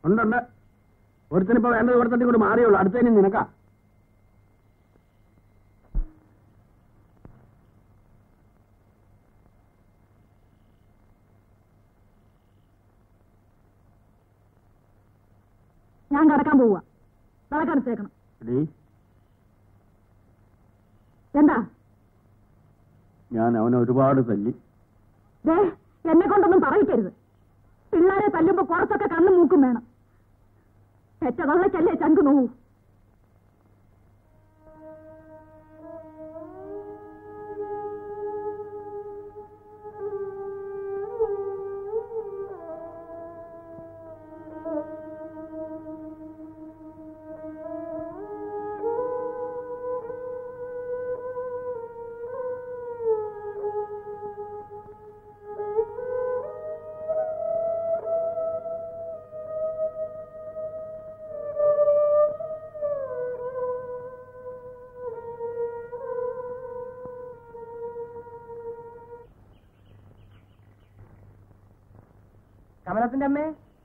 ഉണ്ടുണ്ട് ഒരുത്തനിപ്പോ വേണ്ടത് കൊടുത്തിട്ട് ഇങ്ങോട്ട് മാറിയുള്ളൂ അടുത്തതിന് നിനക്കാ ഞാൻ കടക്കാൻ പോവുക വിളക്കടച്ചേക്കണം എടീ എന്താ ഞാൻ അവനെ ഒരുപാട് തല്ലി ദേ എന്നെ കൊണ്ടൊന്നും പറയിക്കരുത് പിള്ളേരെ തല്ലുമ്പോ കുറച്ചൊക്കെ കണ്ണും മൂക്കും വേണം പെറ്റ തള്ളക്കല്ലേ ചങ്ക് നോവൂ കമലത്തിന്റെ അമ്മേ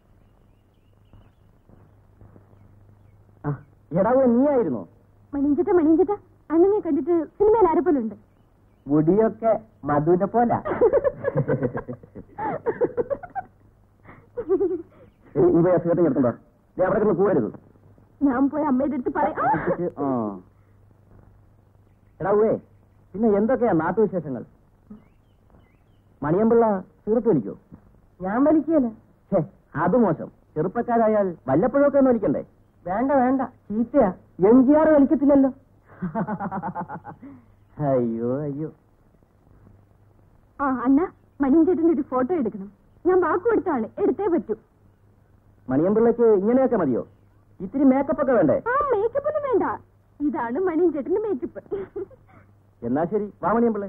എടാവോ നീ ആയിരുന്നോ മണിഞ്ചിട്ട മണിഞ്ചിട്ട അണ്ണനെ കണ്ടിട്ട് സിനിമയിൽ ആരപ്പലുണ്ട് മുടിയൊക്കെ മധുവിനെ പോല നീ പോയി അസുഖത്തെ എടുത്തുണ്ടോ അവിടെ കിടന്ന് പോകരുത് ഞാൻ പോയി അമ്മയുടെ അടുത്ത് പറയാം എടാവേ പിന്നെ എന്തൊക്കെയാ നാട്ടുവിശേഷങ്ങൾ മണിയമ്പിള്ള തീർത്ത് വലിക്കോ ഞാൻ വലിക്കല അത് മോശം ചെറുപ്പക്കാരായാൽ വല്ലപ്പോഴൊക്കെ ഒന്ന് വലിക്കണ്ടേ വേണ്ട വേണ്ട ചീത്തയാ എം ജി ആർ വലിക്കത്തില്ലല്ലോ അയ്യോ അയ്യോ ആ അണ്ണ മണിഞ്ചേട്ടന്റെ ഒരു ഫോട്ടോ എടുക്കണം ഞാൻ വാക്ക് കൊടുത്താണ് എടുത്തേ പറ്റൂ മണിയമ്പിള്ളക്ക് ഇങ്ങനെയൊക്കെ മതിയോ ഇത്തിരി മേക്കപ്പ് ഒക്കെ വേണ്ടേ ആ മേക്കപ്പ് ഒന്നും വേണ്ട ഇതാണ് മണിഞ്ചേട്ടന്റെ മേക്കപ്പ് എന്നാ ശരി വാ മണിയമ്പിള്ളേ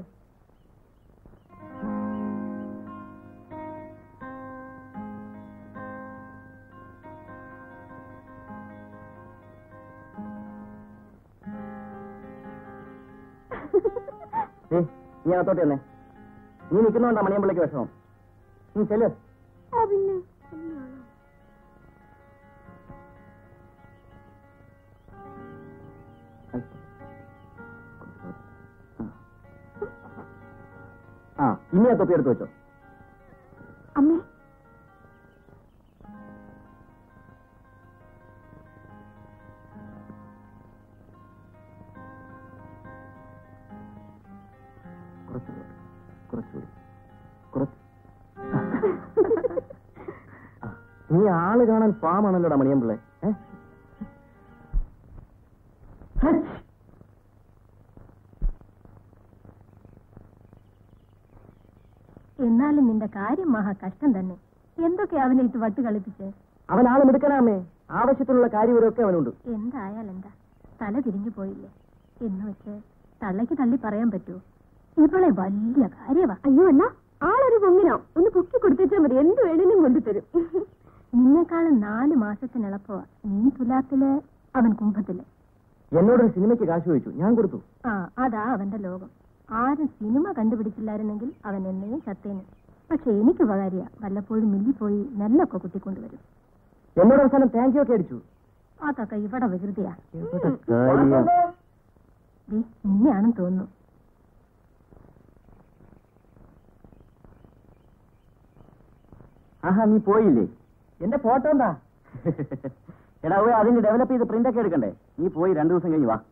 ഏ നീ അകത്തോട്ട് തന്നെ നീ നിൽക്കുന്നോണ്ടാ മണിയമ്പിള്ളക്ക് വിഷമം നീ ചെല്ല് ആ പിന്നെ ആ ഇനി ആ തൊപ്പി എടുത്ത് വെച്ചോ അമ്മേ കുറച്ചുകൂടി കുറച്ചുകൂടി കുറച്ച് ആ, നീ ആള് കാണാൻ പാമാണല്ലോടാ മണിയമ്പിള്ളേ ഏ? ഹച്ച്. എന്നാലും നിന്റെ കാര്യം മഹാ കഷ്ടം തന്നെ എന്തൊക്കെ അവനെ ഇട്ട് വട്ട് കളിപ്പിച്ച് അവൻ ആള് മിടുക്കനാമേ ആവശ്യത്തിനുള്ള കാര്യവരൊക്കെ അവനുണ്ട് എന്തായാൽ എന്താ തല തിരിഞ്ഞു പോയില്ലേ എന്ന് വെച്ച് തള്ളയ്ക്ക് തള്ളി പറയാൻ പറ്റുമോ ഇവളെ വലിയ കാര്യവാ അയ്യോ എന്നാ ആളൊരു പൊങ്ങിനോ ഒന്ന് പൊക്കി കൊടുത്തേച്ചാൽ മതി എന്ത് വേണേലും കൊണ്ടുതരും നിന്നെക്കാളും നാല് മാസത്തിനിളപ്പോ നീ തുലാത്തില് അവൻ കുംഭത്തില് എന്നോടൊരു സിനിമയ്ക്ക് കാശ് ചോദിച്ചു ഞാൻ കൊടുത്തു ആ അതാ അവന്റെ ലോകം ആരും സിനിമ കണ്ടുപിടിച്ചില്ലായിരുന്നെങ്കിൽ അവൻ എന്നേ ചത്തേന് പക്ഷെ എനിക്ക് ഉപകാരിയ വല്ലപ്പോഴും മില്ലി പോയി നെല്ലൊക്കെ കുത്തിക്കൊണ്ടുവരും എന്നോട് അവസാനം താങ്ക് യു ഒക്കെ അടിച്ചു അതൊക്കെ ഇവിടെ വികൃതിയാ എവിടെ കാര്യം? ദേ, നിന്നെയാണെന്ന് തോന്നുന്നു ആഹാ നീ പോയില്ലേ എന്റെ ഫോട്ടോ എന്താ എടാ ഓ അതിന് ഡെവലപ്പ് ചെയ്ത് പ്രിന്റ് ഒക്കെ എടുക്കണ്ടേ നീ പോയി രണ്ടു ദിവസം കഴിഞ്ഞ് വാ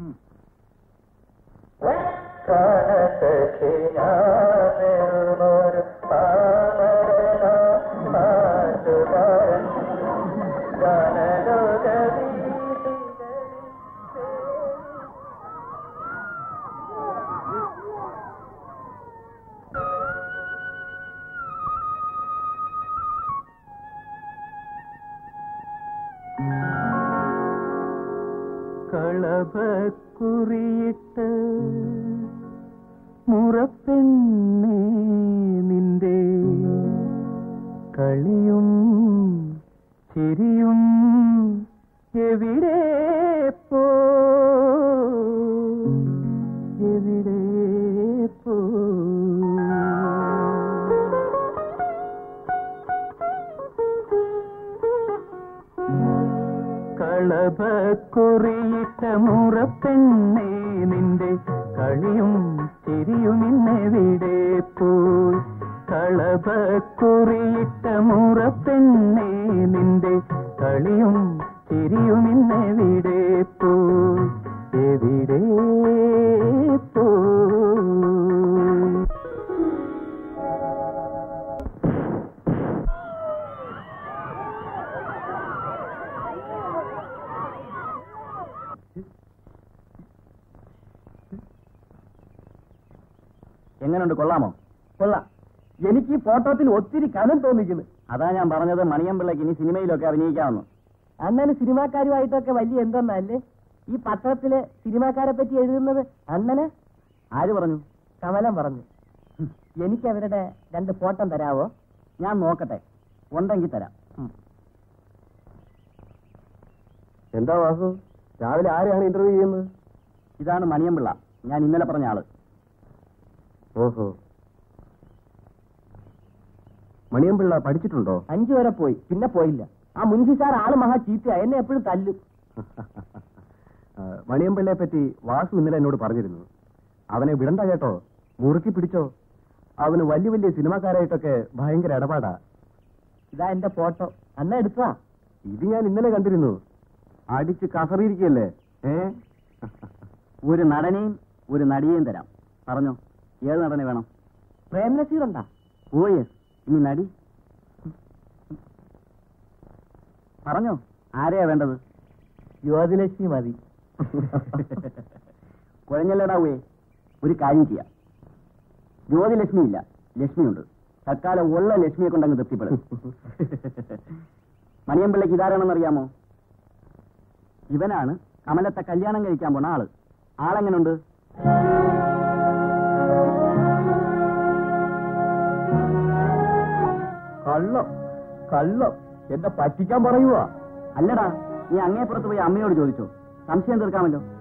കളഭക്കുറിയിട്ട് മുറപ്പെണ്ണേ നിന്റെ കളിയും ചിരിയും എവിടെ പോ എവിടെ പോ കളഭക്കുറിയിട്ട മുറപ്പെണ്ണേ നിന്റെ കളിയും ചിരിയും ഇന്നെവിടെ പോയി കളഭക്കുറിയിട്ട മുറപ്പെണ്ണേ നിന്റെ കളിയും ചിരിയും ഇന്നെവിടെ പോയി എവിടെ പോയി എങ്ങനെയുണ്ട് കൊള്ളാമോ കൊള്ളാം എനിക്ക് ഈ ഫോട്ടോത്തിൽ ഒത്തിരി കനം തോന്നിക്കുന്നു അതാ ഞാൻ പറഞ്ഞത് മണിയമ്പിള്ളക്ക് ഇനി സിനിമയിലൊക്കെ അഭിനയിക്കാമെന്ന് അണ്ണന് സിനിമാക്കാരുമായിട്ടൊക്കെ വലിയ എന്തെന്നല്ലേ ഈ പത്രത്തില് സിനിമാക്കാരെ പറ്റി എഴുതുന്നത് അണ്ണന് ആര് പറഞ്ഞു കമലം പറഞ്ഞു എനിക്ക് അവരുടെ രണ്ട് ഫോട്ടോ തരാവോ ഞാൻ നോക്കട്ടെ ഉണ്ടെങ്കിൽ തരാം എന്താ വാസു രാവിലെ ആരെയാണ് ഇന്റർവ്യൂ ചെയ്യുന്നത് ഇതാണ് മണിയമ്പിള്ള ഞാൻ ഇന്നലെ പറഞ്ഞ ആള് ഓഹോ മണിയമ്പിള്ള പഠിച്ചിട്ടുണ്ടോ അഞ്ചു വരെ പോയി പിന്നെ പോയില്ല ആ മുൻഷി സാർ ആള് മഹാ ചീത്തയാ എന്നെ എപ്പോഴും തല്ലും മണിയമ്പിള്ളയെ പറ്റി വാസു ഇന്നലെ എന്നോട് പറഞ്ഞിരുന്നു അവനെ വിടണ്ട കേട്ടോ മുറുക്കി പിടിച്ചോ അവന് വലിയ വലിയ സിനിമാക്കാരായിട്ടൊക്കെ ഭയങ്കര ഇടപാടാ ഇതാ എന്റെ ഫോട്ടോ അന്ന എടുത്താ ഇത് ഞാൻ ഇന്നലെ കണ്ടിരുന്നു അടിച്ച് കസറിയിരിക്കല്ലേ ഏ ഒരു നടനെയും ഒരു നടിയെയും തരാം പറഞ്ഞോ ഏത് നടനെ വേണം പ്രേംനസീർ ഉണ്ടാ ഓ യെസ് ഇനി നടി പറഞ്ഞോ ആരെയാ വേണ്ടത് യുവതിലക്ഷ്മി മതി കുഴഞ്ഞല്ലടാവേ ഒരു കാര്യം ചെയ്യാം ജ്യോതിലക്ഷ്മി ഇല്ല ലക്ഷ്മിയുണ്ട് തൽക്കാലം ഉള്ള ലക്ഷ്മിയെ കൊണ്ടങ്ങ് തൃപ്തിപ്പെടും മണിയമ്പിള്ളക്ക് ഇതാരാണെന്നറിയാമോ ഇവനാണ് കമലത്തെ കല്യാണം കഴിക്കാൻ പോണ ആള് ആളെങ്ങനുണ്ട് കള്ളം കള്ളം എന്നെ പറ്റിക്കാൻ പറയുവാ അല്ലടാ നീ അങ്ങേപ്പുറത്ത് പോയി അമ്മയോട് ചോദിച്ചോ സംശയം തീർക്കാമല്ലോ